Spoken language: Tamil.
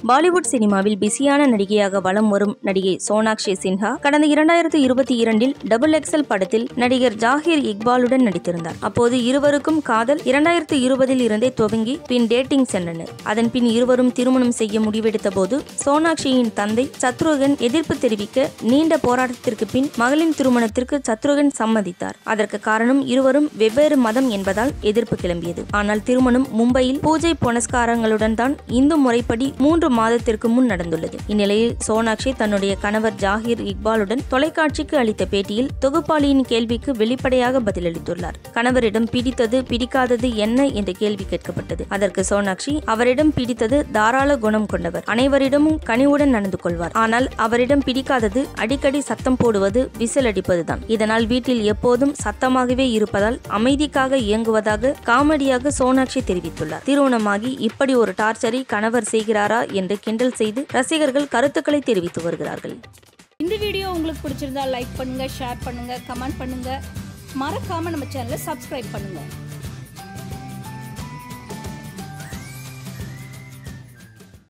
பாலிவுட் சினிமாவில் பிஸியான நடிகையாக வலம் வரும் நடிகை சோனாக்ஷி சின்ஹா கடந்த இரண்டாயிரத்து இருபத்தி இரண்டில் டபுள் எக்ஸல் படத்தில் நடிகர் ஜாகிர் இக்பாலுடன் நடித்திருந்தார் அப்போது இருவருக்கும் காதல் இரண்டாயிரத்து இருபதில் இருந்தே துவங்கி பின் டேட்டிங் சென்றனர் அதன் பின் இருவரும் திருமணம் செய்ய முடிவெடுத்த போது சோனாக்ஷியின் தந்தை சத்ருகன் எதிர்ப்பு தெரிவிக்க நீண்ட போராட்டத்திற்கு பின் மகளின் திருமணத்திற்கு சத்ருகன் சம்மதித்தார் அதற்கு காரணம் இருவரும் வெவ்வேறு மதம் என்பதால் எதிர்ப்பு கிளம்பியது ஆனால் திருமணம் மும்பையில் பூஜை புனஸ்காரங்களுடன் தான் இந்து முறைப்படி மூன்று மாதத்திற்கு முன் நடந்துள்ளது இந்நிலையில் சோனாக்ஷி தன்னுடைய கணவர் ஜாகிர் இக்பாலுடன் தொலைக்காட்சிக்கு அளித்த பேட்டியில் தொகுப்பாளியின் கேள்விக்கு வெளிப்படையாக பதிலளித்துள்ளார் கணவரிடம் பிடித்தது பிடிக்காதது என்ன என்ற கேள்வி கேட்கப்பட்டது அதற்கு சோனாக்ஷி அவரிடம் பிடித்தது தாராள குணம் கொண்டவர் அனைவரிடமும் கனிவுடன் நடந்து கொள்வார் ஆனால் அவரிடம் பிடிக்காதது அடிக்கடி சத்தம் போடுவது விசில் அடிப்பதுதான் இதனால் வீட்டில் எப்போதும் சத்தமாகவே இருப்பதால் அமைதிக்காக இயங்குவதாக காமெடியாக சோனாக்ஷி தெரிவித்துள்ளார் திருமணமாகி இப்படி ஒரு டார்ச்சரை கணவர் செய்கிறாரா என்று கிண்டல் செய்து ரசிகர்கள் கருத்துக்களை தெரிவித்து வருகிறார்கள் இந்த வீடியோ உங்களுக்கு பிடிச்சிருந்தா லைக் பண்ணுங்க ஷேர் பண்ணுங்க கமெண்ட் பண்ணுங்க மறக்காம நம்ம சேனலை சப்ஸ்கிரைப் பண்ணுங்க